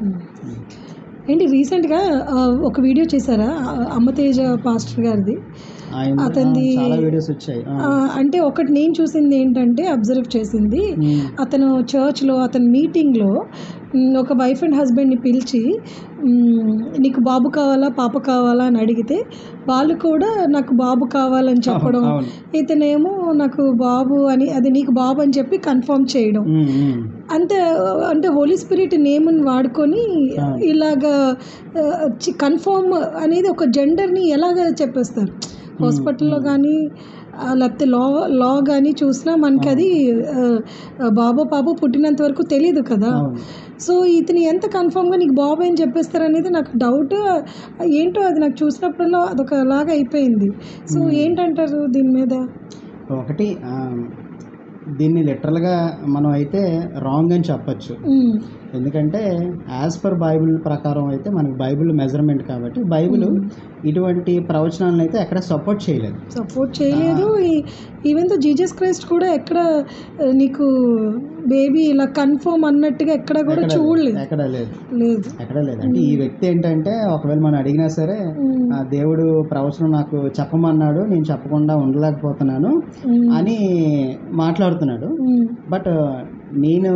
ఏంటి రీసెంట్గా ఆ, ఒక వీడియో చేశారా ఆ, అమ్మతేజ పాస్టర్ గారిది ఆయన అతనిది- ఆ, చాలా వీడియోస్ వచ్చాయి ఆ. ఆ, అంటే ఒకటి నేను చూసింది ఏంటంటే అబ్జర్వ్ చేసింది ఉమ్. అతను చర్చ్లో అతని మీటింగ్లో మ్, ఒక వైఫ్ అండ్ హస్బెండ్ని పిలిచి మ్, నీకు బాబు కావాలా పాప కావాలా అని అడిగితే వాళ్ళు కూడా నాకు బాబు కావాలని చెప్పడం అవును ఇతనేమో నాకు బాబు అని అది నీకు బాబు అని చెప్పి కన్ఫర్మ్ చేయడం ఉమ్, ఉమ్. అంతే అంటే హోలీ స్పిరిట్ నేమ్ని వాడుకొని ఇలాగా కన్ఫర్మ్ అనేది ఒక జెండర్ని ఎలాగ చెప్పేస్తారు హాస్పిటల్లో కానీ లేకపోతే లా లా కానీ చూసినా మనకి అది ఆ, బాబో పాపో పుట్టినంత వరకు తెలియదు కదా అవును సో ఇతను ఎంత కన్ఫామ్గా నీకు బాబు అని చెప్పేస్తారు అనేది నాకు డౌట్ ఏంటో అది నాకు చూసినప్పుడల్లా అదొక లాగా అయిపోయింది సో ఏంటంటారు దీని మీద ఒకటి ఆ, దీన్ని లిటరల్గా మనం అయితే రాంగ్ అని చెప్పచ్చు ఉమ్, ఎందుకంటే యాజ్ పర్ బైబిల్ ప్రకారం అయితే మనకి బైబిల్ మెజర్మెంట్ కాబట్టి బైబిల్ ఇటువంటి ప్రవచనాలను అయితే ఎక్కడ సపోర్ట్ చేయలేదు సపోర్ట్ చేయలేదు ఈవెన్ తో జీసస్ క్రైస్ట్ కూడా ఎక్కడ ఆ, నీకు బేబీ ఇలా కన్ఫర్మ్ అన్నట్టుగా ఎక్కడ కూడా ఎక్కడ చూడలేదు ఎక్కడ లేదు లేదు ఎక్కడ లేదు అంటే ఈ వ్యక్తి ఏంటంటే ఒకవేళ మనం అడిగినా సరే ఉమ్, ఆ దేవుడు ప్రవచనం నాకు చెప్పమన్నాడు నేను చెప్పకుండా ఉండలేకపోతున్నాను ఉమ్, అని మాట్లాడుతున్నాడు ఉమ్, బట్ నేను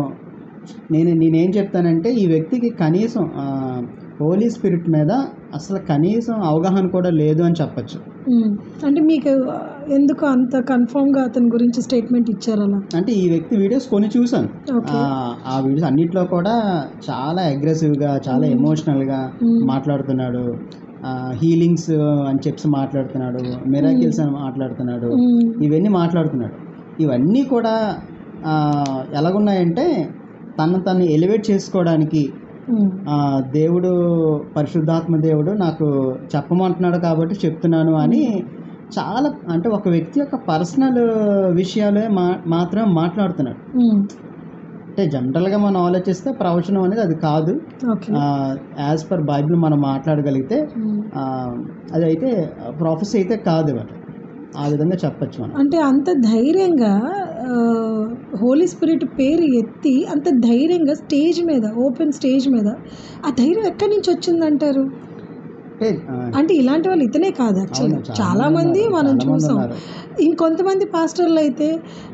నేను నేనేం చెప్తానంటే ఈ వ్యక్తికి కనీసం హోలీ స్పిరిట్ మీద అసలు కనీసం అవగాహన కూడా లేదు అని చెప్పచ్చు ఉమ్. అంటే మీకు ఎందుకు అంత కన్ఫర్మ్గా అతని గురించి స్టేట్మెంట్ ఇచ్చారు అలా అంటే ఈ వ్యక్తి వీడియోస్ కొన్ని చూశాను ఓకే ఆ- ఆ వీడియోస్ అన్నిట్లో కూడా చాలా అగ్రెసివ్గా చాలా ఎమోషనల్గా Hmm. మాట్లాడుతున్నాడు హీలింగ్స్ అని చెప్పి మాట్లాడుతున్నాడు మిరాకిల్స్ అని మాట్లాడుతున్నాడు ఉమ్, ఇవన్నీ మాట్లాడుతున్నాడు ఇవన్నీ కూడా ఆ, ఎలాగున్నాయంటే తను తను ఎలివేట్ చేసుకోవడానికి ఉమ్, ఆ, దేవుడు పరిశుద్ధాత్మ దేవుడు నాకు చెప్పమంటున్నాడు కాబట్టి చెప్తున్నాను అని చాలా అంటే ఒక వ్యక్తి యొక్క పర్సనల్ విషయాలే మా మాత్రం మాట్లాడుతున్నాడు ఉమ్, అంటే జనరల్గా మనం ఆలోచిస్తే ప్రవచనం అనేది అది కాదు ఓకే యాజ్ పర్ బైబిల్ మనం మాట్లాడగలిగితే ఉమ్. ఆ, అది అయితే ప్రాఫెస్ అయితే కాదు అది ఆ విధంగా చెప్పచ్చు మనం అంటే అంత ధైర్యంగా హోలీ స్పిరిట్ పేరు ఎత్తి అంత ధైర్యంగా స్టేజ్ మీద ఓపెన్ స్టేజ్ మీద ఆ ధైర్యం ఎక్కడి నుంచి వచ్చిందంటారు అంటే ఆ, అంటే ఇలాంటి వాళ్ళు ఇతనే కాదు యాక్చువల్గా అవును, చాలా చాలా మంది ఉన్నారు, మనం చాలా మంది చూసాం ఉన్నారు. ఇంకొంతమంది పాస్టర్లు అయితే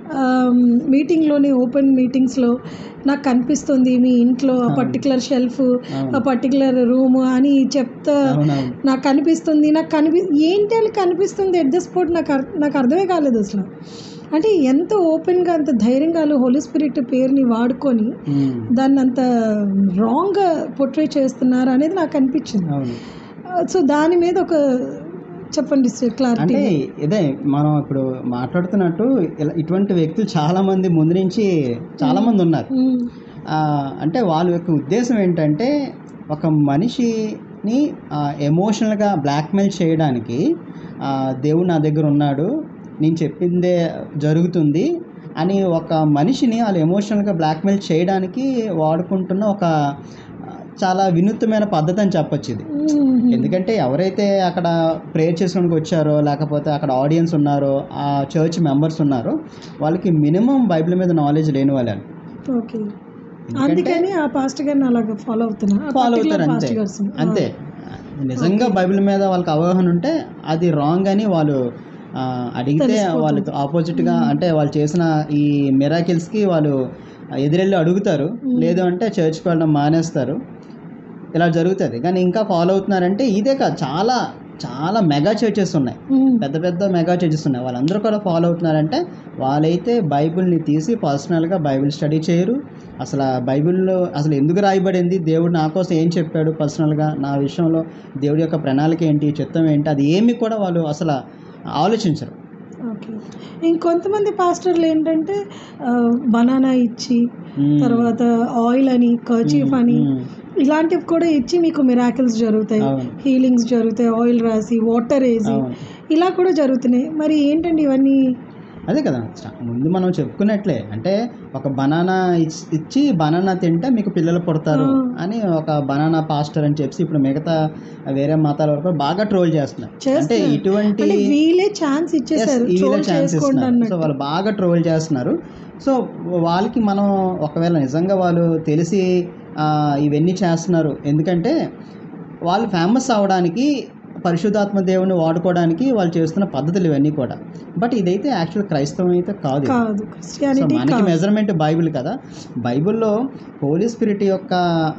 మీటింగ్లోనే ఓపెన్ మీటింగ్స్లో నాకు కనిపిస్తుంది మీ ఇంట్లో ఆ పర్టికులర్ షెల్ఫ్ ఆ పర్టికులర్ రూమ్ అని చెప్తా అవునవును నాకు కనిపిస్తుంది నాకు కనిపి ఏంటి అని కనిపిస్తుంది ఎట్ ద స్పాట్ నాకు అర్- నాకు అర్థమే కాలేదు అసలు అంటే ఎంత ఓపెన్గా అంత ధైర్యంగా వాళ్ళు హోలీ స్పిరిట్ పేరుని వాడుకొని ఉమ్, దాన్ని అంత రాంగ్గా పొట్రే చేస్తున్నారు అనేది నాకు అనిపించింది అవును సో దాని మీద ఒక చెప్పండి క్లారిటీ అంటే ఇదే మనం ఇప్పుడు మాట్లాడుతున్నట్టు ఇలా ఇటువంటి వ్యక్తులు చాలా మంది ముందు నుంచి చాలా మంది ఉన్నారు ఆ, అంటే వాళ్ళ యొక్క ఉద్దేశం ఏంటంటే ఒక మనిషిని ఎమోషనల్గా బ్లాక్మెయిల్ చేయడానికి ఆ, దేవుడు నా దగ్గర ఉన్నాడు నేను చెప్పిందే జరుగుతుంది అని ఒక మనిషిని వాళ్ళు ఎమోషనల్గా బ్లాక్మెయిల్ చేయడానికి వాడుకుంటున్న ఒక ఆ, చాలా వినూత్నమైన పద్ధతి అని చెప్పొచ్చు ఇది ఎందుకంటే ఎవరైతే అక్కడ ప్రేయర్ చేసుకోవడానికి వచ్చారో లేకపోతే అక్కడ ఆడియన్స్ ఉన్నారో ఆ చర్చ్ మెంబర్స్ ఉన్నారో వాళ్ళకి మినిమం బైబిల్ మీద నాలెడ్జ్ లేని వాళ్ళే ఓకే అందుకని ఆ పాస్టర్ గారిని అలాగ ఫాలో అవుతున్నా ఆ ఫాలో particular అవుతారు అంతే pastor గారిని. అంతే నిజంగా బైబిల్ మీద వాళ్ళకి అవగాహన ఉంటే అది రాంగ్ అని వాళ్ళు ఆ, అడిగితే వాళ్ళతో ఆపోజిట్గా అంటే వాళ్ళు చేసిన ఈ మిరాకిల్స్కి వాళ్ళు ఎదురెళ్ళి అడుగుతారు లేదు అంటే చర్చ్కి వెళ్ళడం మానేస్తారు ఇలా జరుగుతుంది కానీ ఇంకా ఫాలో అవుతున్నారంటే ఇదే కాదు చాలా చాలా మెగా చర్చెస్ ఉన్నాయి ఉమ్, పెద్ద పెద్ద మెగా చర్చెస్ ఉన్నాయి వాళ్ళందరూ కూడా ఫాలో అవుతున్నారంటే వాళ్ళైతే బైబిల్ని తీసి పర్సనల్గా బైబిల్ స్టడీ చేయరు అసలు ఆ బైబిల్లో అసలు ఎందుకు రాయబడింది దేవుడు నా కోసం ఏం చెప్పాడు పర్సనల్గా నా విషయంలో దేవుడి యొక్క ప్రణాళిక ఏంటి చిత్తం ఏంటి అది ఏమి కూడా వాళ్ళు అసలు ఆలోచించరు ఓకే ఇంకొంతమంది పాస్టర్లు ఏంటంటే బనానా ఇచ్చి మ్మ్. తర్వాత ఆయిల్ అని కర్చీఫ్ అని మ్మ్. ఇలాంటివి కూడా ఇచ్చి మీకు మిరాకిల్స్ జరుగుతాయి అవును. హీలింగ్స్ జరుగుతాయి ఆయిల్ రాసి వాటర్ వేసి అవును. ఇలా కూడా జరుగుతున్నాయి మరి ఏంటండి ఇవన్నీ అదే కదా స్టా- ముందు మనం చెప్పుకున్నట్లే అంటే ఒక బనానా ఇచ్- ఇచ్చి బనానా తింటే మీకు పిల్లలు పుడతారు అని ఒక బనానా పాస్టర్ అని చెప్పి ఇప్పుడు మిగతా వేరే మతాల వరకు బాగా ట్రోల్ చేస్తున్నారు అంటే చేస్తున్నారు. ఇటువంటి అంటే వీళ్ళే ఛాన్స్ ఇచ్చేసారు Yes, వీళ్ళే ట్రోల్ chance చేసుకోండి ఇస్తున్నారు. సో అన్నట్టు వాళ్ళు బాగా ట్రోల్ చేస్తున్నారు సో వాళ్ళకి మనం ఒకవేళ నిజంగా వాళ్ళు తెలిసి ఆ, ఇవన్నీ చేస్తున్నారు ఎందుకంటే వాళ్ళు ఫేమస్ అవడానికి పరిశుద్ధాత్మ దేవుని వాడుకోవడానికి వాళ్ళు చేస్తున్న పద్ధతులు ఇవన్నీ కూడా బట్ ఇదైతే యాక్చువల్ క్రైస్తవం అయితే కాదు కాదు సో క్రిస్టియానిటీ మనకి కాదు మెజర్మెంట్ బైబిల్ కదా బైబిల్లో హోలీ స్పిరిట్ యొక్క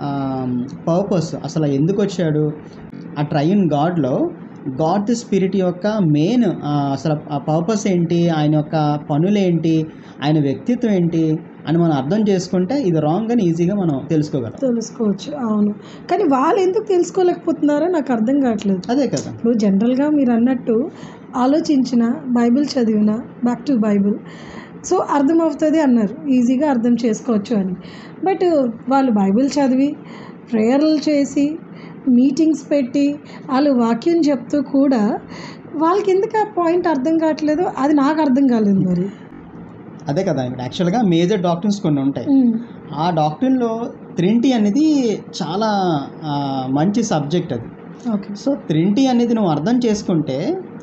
పర్పస్ అసలు ఎందుకు వచ్చాడు ఆ ట్రైన్ గాడ్లో గాడ్ ది స్పిరిట్ యొక్క మెయిన్ అసలు ఆ పర్పస్ ఏంటి ఆయన యొక్క పనులేంటి ఆయన వ్యక్తిత్వం ఏంటి అని మనం అర్థం చేసుకుంటే ఇది రాంగ్ అని ఈజీగా మనం తెలుసుకోగలం తెలుసుకోవచ్చు అవును కానీ వాళ్ళు ఎందుకు తెలుసుకోలేకపోతున్నారో నాకు అర్థం కావట్లేదు అదే కదా ఇప్పుడు జనరల్గా మీరు అన్నట్టు ఆలోచించిన బైబిల్ చదివిన బ్యాక్ టు బైబిల్ సో అర్థమవుతుంది అన్నారు ఈజీగా అర్థం చేసుకోవచ్చు అని బట్ వాళ్ళు బైబిల్ చదివి ప్రేయర్లు చేసి మీటింగ్స్ పెట్టి వాళ్ళు వాక్యం చెప్తూ కూడా వాళ్ళకి ఎందుకు ఆ పాయింట్ అర్థం కావట్లేదు అది నాకు అర్థం కాలేదు మరి అదే కదా ఇప్పుడు యాక్చువల్గా మేజర్ డాక్టర్స్ కొన్ని ఉంటాయి ఉమ్, ఆ డాక్టర్లో త్రింటీ అనేది చాలా ఆ, మంచి సబ్జెక్ట్ అది ఓకే సో త్రింటీ అనేది నువ్వు అర్థం చేసుకుంటే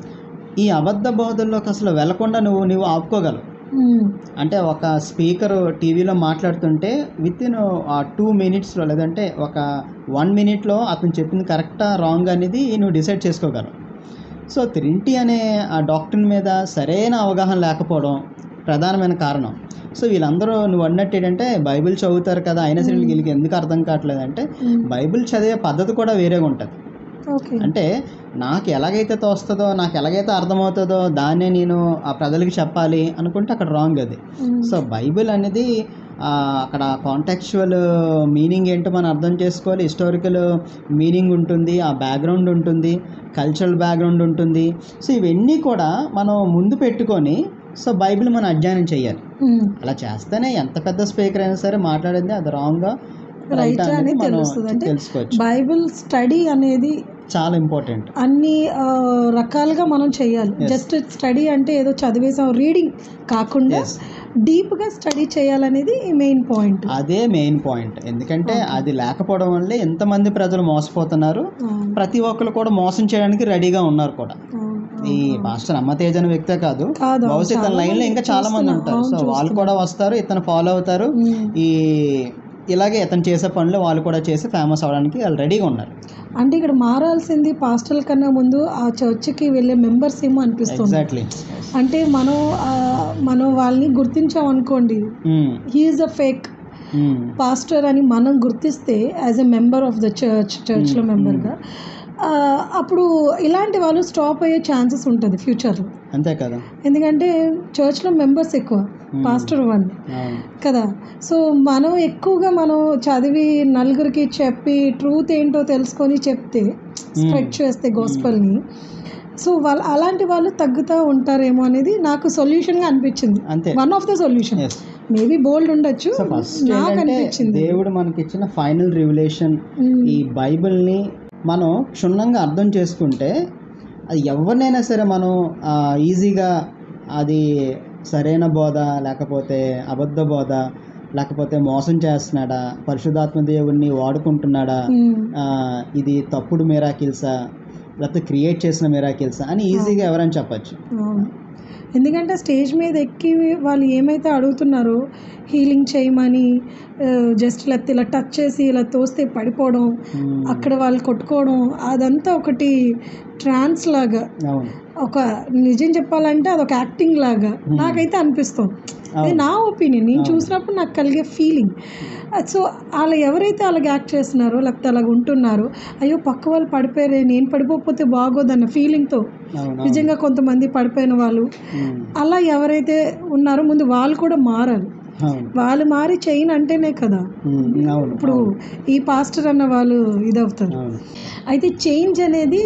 ఈ అబద్ధ బోధల్లోకి అసలు వెళ్లకుండా నువ్వు నువ్వు ఆపుకోగలవు ఉమ్, అంటే ఒక స్పీకర్ టీవీలో మాట్లాడుతుంటే విత్ ఇన్ ఆ టూ మినిట్స్లో లేదంటే ఒక వన్ మినిట్లో అతను చెప్పింది కరెక్టా రాంగ్ అనేది నువ్వు డిసైడ్ చేసుకోగలవు సో త్రింటీ అనే ఆ డాక్టర్ మీద సరైన అవగాహన లేకపోవడం ప్రధానమైన కారణం సో వీళ్ళందరూ నువ్వు అన్నట్టు ఏంటంటే బైబిల్ చదువుతారు కదా అయినా సరే వీళ్ళకి ఎందుకు అర్థం కావట్లేదు అంటే ఉమ్, బైబిల్ చదివే పద్ధతి కూడా వేరేగా ఉంటుంది ఓకే అంటే నాకు ఎలాగైతే తోస్తుందో నాకు ఎలాగైతే అర్థమవుతుందో దాన్నే నేను ఆ ప్రజలకి చెప్పాలి అనుకుంటే అక్కడ రాంగ్ అది ఉమ్, సో బైబిల్ అనేది ఆ, అక్కడ కాంటాక్చువల్ మీనింగ్ ఏంటో మనం అర్థం చేసుకోవాలి హిస్టారికల్ మీనింగ్ ఉంటుంది ఆ బ్యాక్గ్రౌండ్ ఉంటుంది కల్చరల్ బ్యాక్గ్రౌండ్ ఉంటుంది సో ఇవన్నీ కూడా మనం ముందు పెట్టుకొని సో బైబిల్ మనం అధ్యయనం చేయాలి ఉమ్, అలా చేస్తేనే ఎంత పెద్ద స్పీకర్ అయినా సరే మాట్లాడింది అది రాంగ్గా Right అని తెలుస్తుంది. అంటే తెలుసుకోవచ్చు బైబిల్ స్టడీ అనేది చాలా ఇంపార్టెంట్ అన్ని ఆ, రకాలుగా మనం చేయాలి Yes. జస్ట్ స్టడీ అంటే ఏదో చదివేసాం రీడింగ్ కాకుండా Yes. డీప్గా స్టడీ చేయాలనేది మెయిన్ పాయింట్ అదే మెయిన్ పాయింట్ ఎందుకంటే అది లేకపోవడం వల్లే ఎంతమంది ప్రజలు మోసపోతున్నారు ప్రతి ఒక్కరు కూడా మోసం చేయడానికి రెడీగా ఉన్నారు కూడా ఈ పాస్టర్ అమ్మతేజ్ అనే వ్యక్తే కాదు కాదు, బహుశా ఇతని చాలా లైన్ లో మంది ఇంకా చాలా మంది చూస్తున్నాం. ఉంటారు అవును, సో వాళ్ళు కూడా వస్తారు ఇతను ఫాలో అవుతారు ఈ ఇలాగే ఇతను చేసే పనులు వాళ్ళు కూడా చేసి ఫేమస్ అవడానికి వాళ్ళు రెడీగా ఉన్నారు అంటే ఇక్కడ మారాల్సింది పాస్టల్ కన్నా ముందు ఆ చర్చ్కి వెళ్ళే మెంబర్స్ ఏమో అనిపిస్తుంది ఎగ్జాక్ట్లీ అంటే మనం ఆ, మనం వాళ్ళని గుర్తించాం అనుకోండి హీఈస్ అ ఫేక్ పాస్టర్ అని మనం గుర్తిస్తే as a member of the church చర్చ్లో మెంబర్గా అప్పుడు ఇలాంటి వాళ్ళు స్టాప్ అయ్యే ఛాన్సెస్ ఉంటుంది ఫ్యూచర్లో అంతే కదా ఎందుకంటే చర్చ్లో మెంబర్స్ ఎక్కువ పాస్టర్ వన్ అవును కదా సో మనం ఎక్కువగా మనం చదివి నలుగురికి చెప్పి ట్రూత్ ఏంటో తెలుసుకొని చెప్తే స్ప్రెడ్ చేస్తే గోస్పల్ని సో వాళ్ళు అలాంటి వాళ్ళు తగ్గుతూ ఉంటారేమో అనేది నాకు సొల్యూషన్గా అనిపించింది అంతే one of the solutions maybe bold ఉండొచ్చు సో ఫస్ట్ నాకు ఏంటంటే అనిపించింది దేవుడు మనకి ఇచ్చిన ఫైనల్ రివల్యూషన్ మ్మ్. ఈ బైబిల్ని మనం క్షుణ్ణంగా అర్థం చేసుకుంటే అది ఎవరినైనా సరే మనం ఆ, ఈజీగా అది సరైన బోధ లేకపోతే అబద్ధ బోధ లేకపోతే మోసం చేస్తున్నాడా పరిశుధాత్మ దేవుణ్ణి వాడుకుంటున్నాడా మ్మ్. ఆ, ఇది తప్పుడు మిరాకిల్సా లేకపోతే క్రియేట్ చేసిన మిరాకిల్సా అని ఈజీగా ఎవరైనా చెప్పచ్చు అవును ఎందుకంటే స్టేజ్ మీద ఎక్కి వాళ్ళు ఏమైతే అడుగుతున్నారో హీలింగ్ చేయమని జస్ట్ ఇలా ఇలా టచ్ చేసి ఇలా తోస్తే పడిపోవడం అక్కడ వాళ్ళు కొట్టుకోవడం అదంతా ఒకటి ట్రాన్స్ లాగా అవును ఒక నిజం చెప్పాలంటే అదొక యాక్టింగ్ లాగా నాకైతే అనిపిస్తుంది అది నా ఒపీనియన్ నేను చూసినప్పుడు నాకు కలిగే ఫీలింగ్ సో వాళ్ళు ఎవరైతే అలాగ యాక్ట్ చేస్తున్నారో లేకపోతే అలాగ ఉంటున్నారో అయ్యో పక్క వాళ్ళు పడిపోయారే నేను పడిపోతే బాగోదన్న ఫీలింగ్తో అవును నిజంగా కొంతమంది పడిపోయిన వాళ్ళు మ్మ్. అలా ఎవరైతే ఉన్నారో ముందు వాళ్ళు కూడా మారాలి అవును వాళ్ళు మారి చేయను అంటేనే కదా మ్మ్. అవును ఇప్పుడు ఈ పాస్టర్ అన్న వాళ్ళు ఇదవుతారు అవును అయితే చేంజ్ అనేది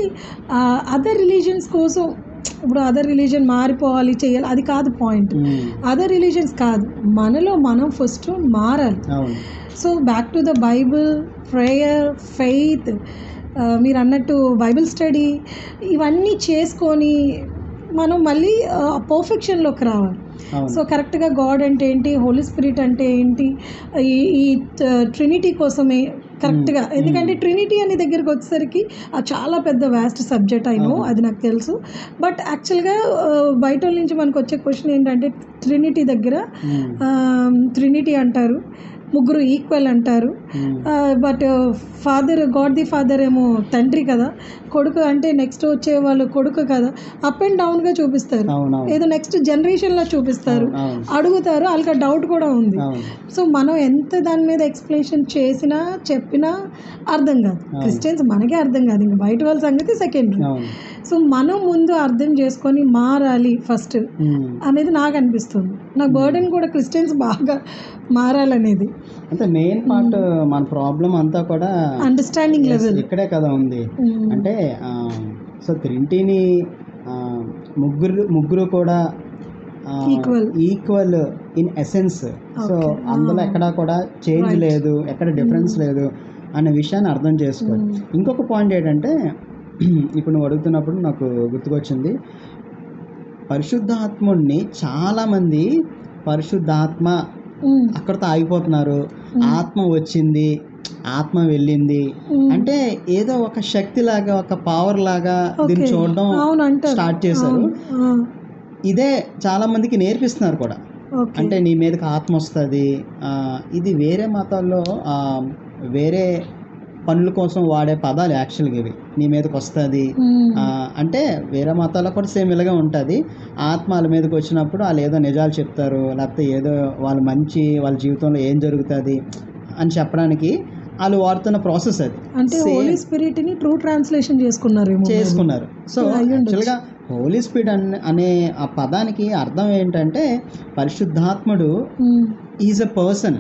అదర్ రిలీజన్స్ కోసం ఇప్పుడు అదర్ రిలీజన్ మారిపోవాలి చేయాలి అది కాదు పాయింట్ మ్మ్. అదర్ రిలీజన్స్ కాదు మనలో మనం ఫస్ట్ మారాలి అవును so back to the Bible prayer faith మీరు అన్నట్టు బైబిల్ స్టడీ ఇవన్నీ చేసుకొని మనం మళ్ళీ పర్ఫెక్షన్లోకి రావాలి అవును సో కరెక్ట్గా గాడ్ అంటే ఏంటి హోలీ స్పిరిట్ అంటే ఏంటి ఈ ఈ ట్రినిటీ కోసమే కరెక్ట్గా ఎందుకంటే ట్రినిటీ అనే దగ్గరికి వచ్చేసరికి అది చాలా పెద్ద వ్యాస్ట్ సబ్జెక్ట్ అయినో అది నాకు తెలుసు బట్ యాక్చువల్గా బయట వాళ్ళ నుంచి మనకు వచ్చే క్వశ్చన్ ఏంటంటే ట్రినిటీ దగ్గర మ్మ్. ట్రినిటీ అంటారు ముగ్గురు ఈక్వల్ అంటారు but Father God the Father ఏమో తండ్రి కదా కొడుకు అంటే నెక్స్ట్ వచ్చే వాళ్ళు కొడుకు కదా అప్ అండ్ డౌన్గా చూపిస్తారు అవునవును ఏదో నెక్స్ట్ జనరేషన్లో చూపిస్తారు అవును అడుగుతారు వాళ్ళకి డౌట్ కూడా ఉంది అవును సో మనం ఎంత దాని మీద ఎక్స్ప్లెనేషన్ చేసినా చెప్పినా అర్థం కాదు క్రిస్టియన్స్ మనకే అర్థం కాదు ఇంకా బయట వాళ్ళ సంగతి సెకండరీ అవును సో మనం ముందు అర్థం చేసుకొని మారాలి ఫస్ట్ ఉమ్. అనేది నాకు అనిపిస్తుంది నా బర్డెన్ కూడా క్రిస్టియన్స్ బాగా మారాలనేది అంటే మెయిన్ పార్ట్ మన ప్రాబ్లం అంతా కూడా అండర్స్టాండింగ్ లెవెల్ ఇక్కడే కదా ఉంది అంటే ఆ, సో త్రింటిని ఆ, ముగ్గురు ముగ్గురు కూడా Equal. Equal in essence so అందులో ఎక్కడా కూడా చేంజ్ లేదు ఎక్కడ డిఫరెన్స్ లేదు అనే విషయాన్ని అర్థం చేసుకోవాలి ఇంకొక పాయింట్ ఏంటంటే ఇప్పుడు నువ్వు అడుగుతున్నప్పుడు నాకు గుర్తుకొచ్చింది పరిశుద్ధాత్ముడిని చాలామంది పరిశుద్ధాత్మ అక్కడితో ఆగిపోతున్నారు ఆత్మ వచ్చింది ఆత్మ వెళ్ళింది అంటే ఏదో ఒక శక్తి లాగా ఒక పవర్ లాగా దీన్ని చూడడం అవును అంటారు స్టార్ట్ చేశారు ఇదే చాలా మందికి నేర్పిస్తున్నారు కూడా ఓకే అంటే నీ మీదకి ఆత్మ వస్తుంది ఇది వేరే మతాల్లో ఆ, వేరే పనుల కోసం వాడే పదాలు యాక్చువల్గా ఇవి నీ మీదకి వస్తుంది ఆ, అంటే వేరే మతాల్లో కూడా సేమ్ ఇలాగే ఉంటుంది ఆత్మ వాళ్ళ మీదకి వచ్చినప్పుడు వాళ్ళు ఏదో నిజాలు చెప్తారు లేకపోతే ఏదో వాళ్ళ మంచి వాళ్ళ జీవితంలో ఏం జరుగుతుంది అని చెప్పడానికి వాళ్ళు వాడుతున్న ప్రాసెస్ అది అంటే హోలీ స్పిరిట్ ని ట్రూ ట్రాన్స్లేషన్ చేసుకున్నారేమో చేసుకున్నారు సో యాక్చువల్గా హోలీ స్పీడ్ అనే అనే ఆ పదానికి అర్థం ఏంటంటే పరిశుద్ధాత్ముడు ఉమ్, ఈజ్ అ పర్సన్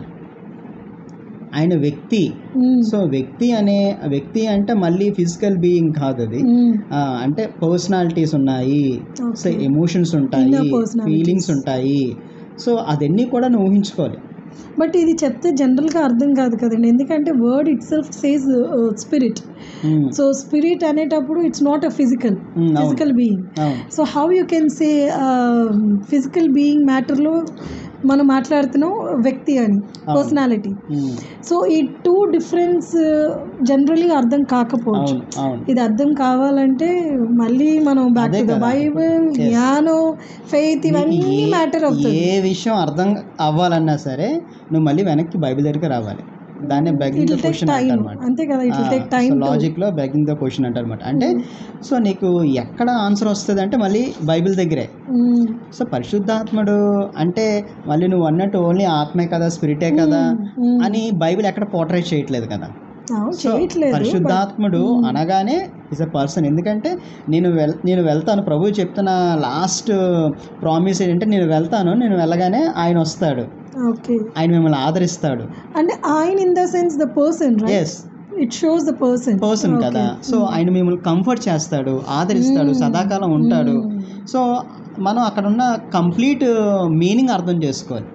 ఆయన వ్యక్తి ఉమ్, సో వ్యక్తి అనే వ్యక్తి అంటే మళ్ళీ ఫిజికల్ బీయింగ్ కాదు అది ఉమ్, ఆ, అంటే పర్సనాలిటీస్ ఉన్నాయి సో Okay. ఎమోషన్స్ ఉంటాయి Inner personalities. ఫీలింగ్స్ ఉంటాయి సో అదన్నీ కూడా నువ్వు ఊహించుకోవాలి బట్ ఇది చెప్తే జనరల్గా అర్థం కాదు కదండి ఎందుకంటే word itself says spirit um, so spirit అనేటప్పుడు it's not a physical um, అవును ఫిజికల్ బీయింగ్ అవును so how you can say physical being మ్యాటర్లో మనం మాట్లాడుతున్నాం వ్యక్తి అని పర్సనాలిటీ ఉమ్, సో ఈ టూ డిఫరెన్స్ జనరలీ అర్థం కాకపోవచ్చు అవును అవును ఇది అర్థం కావాలంటే మళ్ళీ మనం బ్యాక్ అదే టు ద కదా. బైబిల్ జ్ఞానం ఫెయిత్ ఇవన్నీ ఏ- మ్యాటర్ అవుతుంది ఏ విషయం అర్థం అవ్వాలన్నా సరే నువ్వు మళ్ళీ వెనక్కి బైబిల్ దగ్గరికి రావాలి దాన్ని begging the it take question time అంటారన్నమాట అంతే కదా ఇట్ టేక్ టైం లాజిక్ లో బెగ్గింగ్ ద క్వశ్చన్ అంటారన్నమాట అంటే సో నీకు ఎక్కడ ఆన్సర్ వస్తుంది అంటే మళ్ళీ బైబిల్ దగ్గరే సో పరిశుద్ధాత్ముడు అంటే మళ్ళీ నువ్వు అన్నట్టు ఓన్లీ ఆత్మే కదా స్పిరిటే కదా అని బైబిల్ ఎక్కడ పోర్ట్రేట్ చేయట్లేదు కదా సో చేయట్లేదు పరిశుద్ధాత్ముడు అనగానే ఇస్ అ పర్సన్ ఎందుకంటే నేను వెల్ నేను వెళ్తాను ప్రభు చెప్తున్న లాస్ట్ ప్రామిస్ ఏంటంటే నేను వెళ్తాను నేను వెళ్ళగానే ఆయన వస్తాడు ఓకే ఆయన మిమ్మల్ని ఆదరిస్తాడు అంటే ఆయన in the sense the person right yes it shows the person person కదా సో ఆయన మిమ్మల్ని కంఫర్ట్ చేస్తాడు ఆదరిస్తాడు సదాకాలం ఉంటాడు సో మనం అక్కడ ఉన్న కంప్లీట్ మీనింగ్ అర్థం చేసుకోవాలి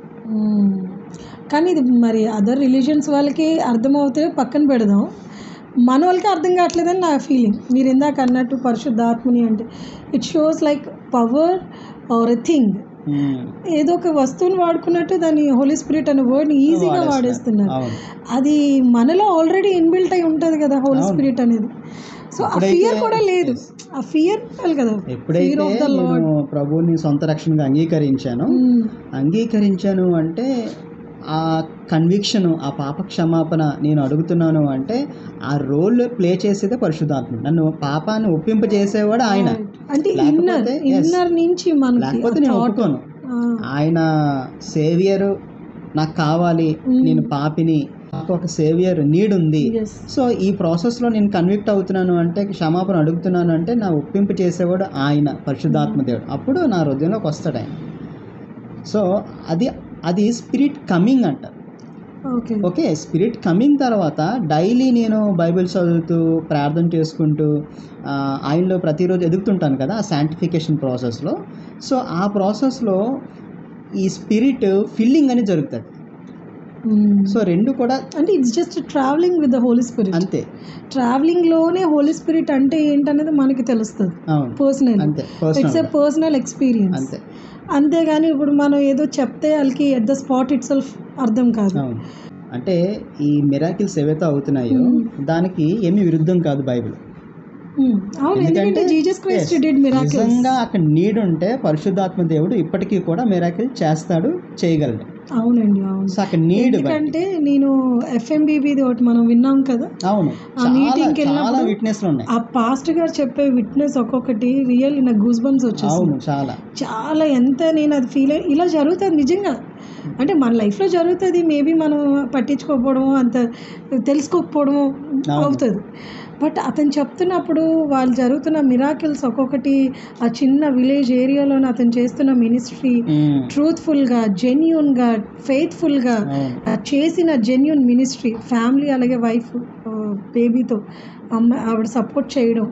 కానీ ఇది మరి అదర్ రిలీజన్స్ వాళ్ళకి అర్థమవుతే పక్కన పెడదాం మన వాళ్ళకి అర్థం కావట్లేదని నా ఫీలింగ్ మీరు ఇందాక అన్నట్టు పరిశుద్ధాత్మని అంటే it shows like power or a thing hmm. ఏదో ఒక వస్తువుని వాడుకున్నట్టు దాన్ని హోలీ స్పిరిట్ అనే వర్డ్ని ఈజీగా వాడేస్తున్నారు అవును అది మనలో ఆల్రెడీ ఇన్బిల్ట్ అయి ఉంటుంది కదా హోలీ స్పిరిట్ అనేది సో ఆ ఎప్పుడైతే- ఫియర్ కూడా లేదు ఆ ఫియర్ ఉండాలి కదా ఎప్పుడైతే of the నేను ప్రభువుని సొంత రక్షణగా అంగీకరించానో అంగీకరించాను అంటే ఆ కన్విక్షన్ ఆ పాప క్షమాపణ నేను అడుగుతున్నాను అంటే ఆ రోల్ ప్లే చేసేదే పరిశుద్ధాత్మ నన్ను పాపాన్ని ఒప్పింపజేసేవాడు ఆయన అంటే ఇన్నర్ లేకపోతే yes. ఇన్నర్ నుంచి మనకి లేకపోతే నేను ఒప్పుకోను ఆ, ఆయన సేవియర్ నాకు కావాలి నేను పాపిని నాకు ఒక సేవియర్ నీడ్ ఉంది yes. సో ఈ ప్రాసెస్లో నేను కన్విక్ట్ అవుతున్నాను అంటే క్షమాపణ అడుగుతున్నాను అంటే నా ఒప్పింపు చేసేవాడు ఆయన పరిశుద్ధాత్మ దేవుడు అప్పుడు నా హృదయంలోకి వస్తాడు ఆయన సో అది అది స్పిరిట్ కమింగ్ అంట ఓకే ఓకే స్పిరిట్ కమింగ్ తర్వాత డైలీ నేను బైబిల్ చదువుతూ ప్రార్థన చేసుకుంటూ ఆ, ఆయనలో ప్రతిరోజు ఎదుగుతుంటాను కదా ఆ శాంటిఫికేషన్ ప్రాసెస్లో సో ఆ ప్రాసెస్లో ఈ స్పిరిట్ ఫిల్లింగ్ అనేది జరుగుతుంది మ్మ్. సో రెండు కూడా అంటే it's just travelling with the Holy Spirit అంతే ట్రావెలింగ్ లోనే హోలీ స్పిరిట్ అంటే ఏంటనేది మనకి తెలుస్తుంది అవును పర్సనల్ అంతే it's personal a personal experience అంతే అంతేగాని ఇప్పుడు మనం ఏదో చెప్తే వాళ్ళకి at the spot itself అర్థం కాదు అవును అంటే ఈ మిరాకిల్స్ ఏవైతే అవుతున్నాయో దానికి ఏమీ విరుద్ధం కాదు బైబిల్ ఉమ్, అవును ఎందుకంటే జీసస్ క్రైస్ట్ డిడ్ మిరాకిల్స్ నిజంగా అక్కడ నీడ్ ఉంటే పరిశుద్ధాత్మ దేవుడు ఇప్పటికీ కూడా మిరాకిల్ చేస్తాడు చేయగలడు అవునండి అవును సో అక్కడ నీడ్ ఎందుకంటే నేను ఎఫ్ఎంబిబిది ఒకటి మనం విన్నాం కదా అవును ఆ చాలా meeting కి చాలా వెళ్ళినప్పుడు విట్నెస్లు ఉన్నాయి ఆ పాస్ట్ గారు చెప్పే విట్నెస్ ఒక్కొక్కటి రియల్ నాకు గూస్ బంప్స్ వచ్చేసి అవును చాలా చాలా ఎంత నేను అది ఫీల్ అయ్యి ఇలా జరుగుతుంది నిజంగా అంటే మన లైఫ్లో జరుగుతుంది మేబీ మనం పట్టించుకోకపోవడం అంత తెలుసుకోకపోవడం అవుతుంది బట్ అతను చెప్తున్నప్పుడు వాళ్ళు జరుగుతున్న మిరాకిల్స్ ఒక్కొక్కటి ఆ చిన్న విలేజ్ ఏరియాలోనే అతను చేస్తున్న మినిస్ట్రీ ఉమ్, ట్రూత్ఫుల్గా జెన్యున్గా ఫెయిత్ఫుల్గా అవును చేసిన జెన్యున్ మినిస్ట్రీ ఫ్యామిలీ అలాగే వైఫ్ బేబీతో అమ్మ ఆవిడ సపోర్ట్ చేయడం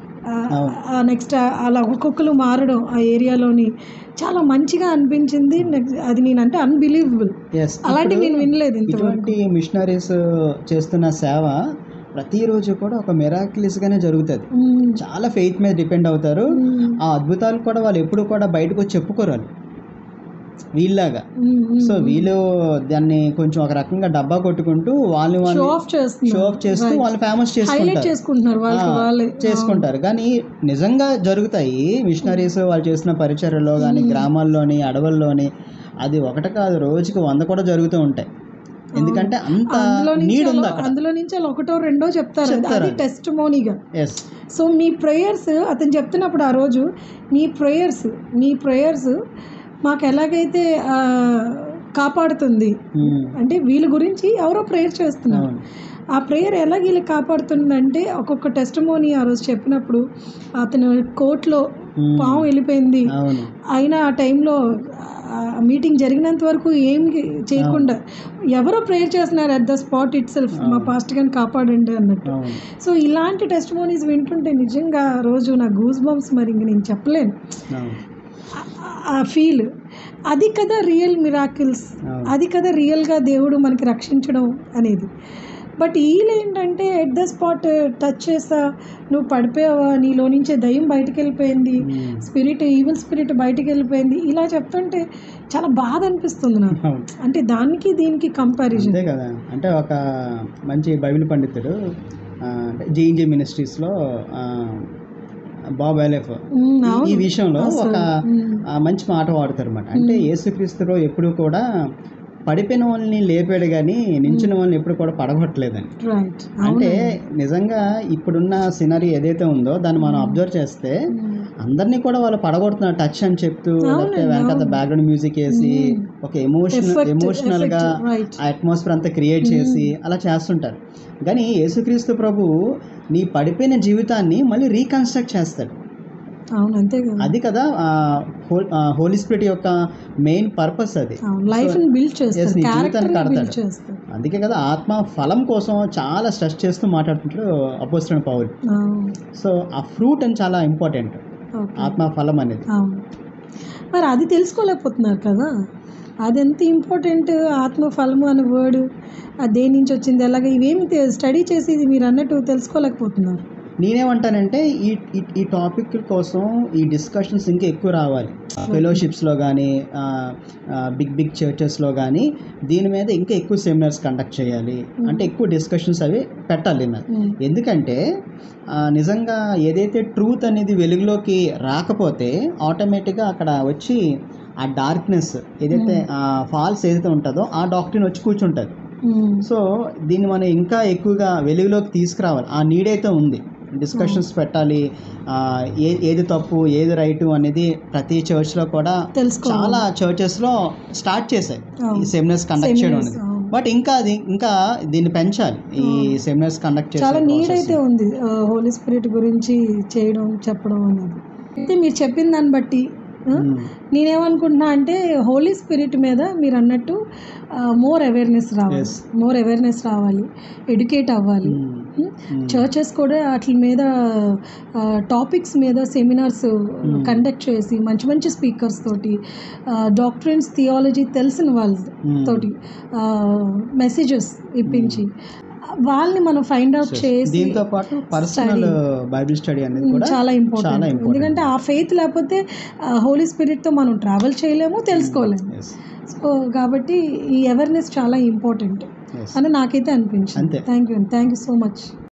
నెక్స్ట్ అలా ఒక్కొక్కరు మారడం ఆ ఏరియాలోని చాలా మంచిగా అనిపించింది Next, అది నేనంటే అన్బిలీవబుల్ ఎస్ అలాంటివి నేను వినలేదు ఇంతవరకు ఇటువంటి మిషనరీస్ చేస్తున్న సేవ ప్రతిరోజు కూడా ఒక miraculous గానే జరుగుతుంది మ్మ్. చాలా ఫెయిత్ మీద డిపెండ్ అవుతారు మ్మ్. ఆ అద్భుతాలు కూడా వాళ్ళు ఎప్పుడు కూడా బయటకు వచ్చి చెప్పుకోరు వాళ్ళు. వీళ్ళలాగా మ్మ్. మ్మ్. సో వీళ్ళు దాన్ని కొంచెం ఒక రకంగా డబ్బా కొట్టుకుంటూ వాళ్ళని షో వాళ్ళు ఆఫ్ చేస్తున్నారు షో ఆఫ్ చేస్తూ వాళ్ళు ఫేమస్ హైలైట్ చేసుకుంటారు చేసుకుంటున్నారు వాళ్ళకి ఆ, వాళ్ళే చేసుకుంటారు కానీ నిజంగా జరుగుతాయి మిషనరీస్ వాళ్ళు చేసిన పరిచర్యలో కానీ గ్రామాల్లోని అడవుల్లోని అది ఒకటి కాదు రోజుకి వంద కూడా జరుగుతూ ఉంటాయి ఎందుకంటే అంత అందులో నుంచి నీడ్ ఉంది అలా- అక్కడ అందులో నుంచి వాళ్ళు ఒకటో రెండో చెప్తారు చెప్తారు. అది టెస్ట్ మోనీగా ఎస్ సో మీ ప్రేయర్స్ అతను చెప్తున్నప్పుడు ఆ రోజు మీ ప్రేయర్స్ మీ ప్రేయర్స్ మాకు ఎలాగైతే ఆ, కాపాడుతుంది అంటే వీళ్ళ గురించి ఎవరో ప్రేయర్ చేస్తున్నారు అవును ఆ ప్రేయర్ ఎలా వీళ్ళకి కాపాడుతుందంటే ఒక్కొక్క టెస్ట్ మోనీ ఆ రోజు చెప్పినప్పుడు అతను కోర్టులో మ్మ్. పాము వెళ్ళిపోయింది అవును అయినా ఆ టైంలో మీటింగ్ జరిగినంత వరకు ఏం చేయకుండా ఎవరో ప్రేయర్ చేస్తున్నారు at the spot itself మా పాస్ట్ గాని కాపాడండి అన్నట్టు అవును సో ఇలాంటి టెస్ట్ మోనీస్ వింటుంటే నిజంగా ఆ రోజు నా గూస్ బంప్స్ మరి ఇంక నేను చెప్పలేను అవును ఆ- ఆ ఫీల్ అది కదా రియల్ మిరాకిల్స్ అవును. అది కదా రియల్గా దేవుడు మనకి రక్షించడం అనేది బట్ వీళ్ళు ఏంటంటే ఎట్ ద స్పాట్ టచ్ చేసా నువ్వు పడిపోయావా నీలో నుంచే దయ్యం బయటికి వెళ్ళిపోయింది మ్మ్. స్పిరిట్ ఈవిల్ స్పిరిట్ బయటికి వెళ్ళిపోయింది ఇలా చెప్తుంటే చాలా బాధ అనిపిస్తుంది నాకు అవును అంటే దానికి దీనికి కంపారిజన్ అంతే కదా అంటే ఒక మంచి బైబిల్ పండితుడు ఆ, అంటే జేఎన్జే మినిస్ట్రీస్లో బాబ్ ఎలెఫ్ ఈ విషయంలో ఒక ఆ, మంచి మాట వాడతారు అనమాట అంటే యేసుక్రీస్తులో ఎప్పుడు కూడా పడిపోయిన వాళ్ళని లేపాడు కానీ నించిన వాళ్ళని ఎప్పుడు కూడా పడగొట్టలేదని రైట్ అంటే నిజంగా ఇప్పుడున్న సినరీ ఏదైతే ఉందో దాన్ని మనం అబ్జర్వ్ చేస్తే అందరినీ కూడా వాళ్ళు పడగొడుతున్నారు టచ్ అని చెప్తూ లేకపోతే వెనకాల బ్యాక్గ్రౌండ్ మ్యూజిక్ వేసి ఒక ఎమోషన్ ఎమోషనల్ గా రైట్ ఆ అట్మాస్ఫియర్ అంతా క్రియేట్ చేసి అలా చేస్తుంటారు కానీ యేసుక్రీస్తు ప్రభు నీ పడిపోయిన జీవితాన్ని మళ్ళీ రీకన్స్ట్రక్ట్ చేస్తాడు అవును అంతే కదా అది కదా హోలీ స్పిరిట్ యొక్క మెయిన్ పర్పస్ అది అవును లైఫ్ ని బిల్డ్ Yes, చేస్తారు నీ క్యారెక్టర్ జీవితాన్ని బిల్డ్ కడతాడు. చేస్తారు అందుకే కదా ఆత్మ ఫలం కోసం చాలా స్ట్రెస్ చేస్తూ మాట్లాడుతుంటాడు అపోస్తున్న పౌలు అవును సో ఆ ఫ్రూట్ అని చాలా ఇంపార్టెంట్ ఓకే ఆత్మ ఫలం అనేది అవును మరి అది తెలుసుకోలేకపోతున్నారు కదా అది ఎంత ఇంపార్టెంట్ ఆత్మ ఫలము అనే వర్డ్ అది దేని నుంచి వచ్చింది అలాగే ఇవేమి స్టడీ చేసి ఇది మీరు అన్నట్టు తెలుసుకోలేకపోతున్నారు నేనేమంటానంటే ఈ ఈ- ఈ టాపిక్ కోసం ఈ డిస్కషన్స్ ఇంకా ఎక్కువ రావాలి ఫెలోషిప్స్లో కానీ బిగ్ బిగ్ చర్చెస్లో కానీ దీని మీద ఇంకా ఎక్కువ సెమినార్స్ కండక్ట్ చేయాలి అంటే ఎక్కువ డిస్కషన్స్ అవి పెట్టాలి నా ఉమ్. ఎందుకంటే ఆ, నిజంగా ఏదైతే ట్రూత్ అనేది వెలుగులోకి రాకపోతే ఆటోమేటిక్గా అక్కడ వచ్చి ఆ డార్క్నెస్ ఏదైతే ఫాల్స్ ఏదైతే ఉంటుందో ఆ డాక్టరీన్ వచ్చి కూర్చుంటుంది ఉమ్. సో దీన్ని మనం ఇంకా ఎక్కువగా వెలుగులోకి తీసుకురావాలి ఆ నీడ్ అయితే ఉంది డిస్కషన్స్ పెట్టాలి ఆ, ఏ ఏది తప్పు ఏది రైటు అనేది ప్రతి చర్చ్లో కూడా తెలుసుకోవాలి చాలా చర్చెస్లో స్టార్ట్ చేశాయి అవును. ఈ సెమినార్స్ కండక్ట్ చేయడం Seminars, అనేది అవును. బట్ ఇంకా అది ఇంకా దీన్ని పెంచాలి ఈ సెమినార్స్ కండక్ట్ చాలా చేసే నీడ్ process. అయితే ఉంది హోలీ స్పిరిట్ గురించి చేయడం చెప్పడం అనేది అయితే మీరు చెప్పిన దాన్ని బట్టి ఆ, మ్మ్. నేనేమనుకుంటున్నా అంటే హోలీ స్పిరిట్ మీద మీరు అన్నట్టు మోర్ అవేర్నెస్ రావాలి Yes. మోర్ అవేర్నెస్ రావాలి ఎడ్యుకేట్ అవ్వాలి మ్మ్. మ్మ్. చర్చెస్ కూడా వాటి మీద టాపిక్స్ మీద సెమినార్స్ కండక్ట్ చేసి మంచి మంచి స్పీకర్స్ తోటి డాక్టరెన్స్ థియాలజీ తెలిసిన వాళ్ళ మ్మ్. తోటి మెసేజెస్ ఇప్పించి వాళ్ళని మనం ఫైండ్ అవుట్ చేసి దీంతో పాటు పర్సనల్ బైబిల్ స్టడీ అనేది కూడా చాలా ఇంపార్టెంట్ చాలా important. ఎందుకంటే ఆ ఫెయిత్ లేకపోతే హోలీ స్పిరిట్తో మనం ట్రావెల్ చేయలేము తెలుసుకోలేము Yes. సో కాబట్టి ఈ అవేర్నెస్ చాలా ఇంపార్టెంట్ Yes. అని నాకైతే అనిపించింది అంతే. Thank you thank you so much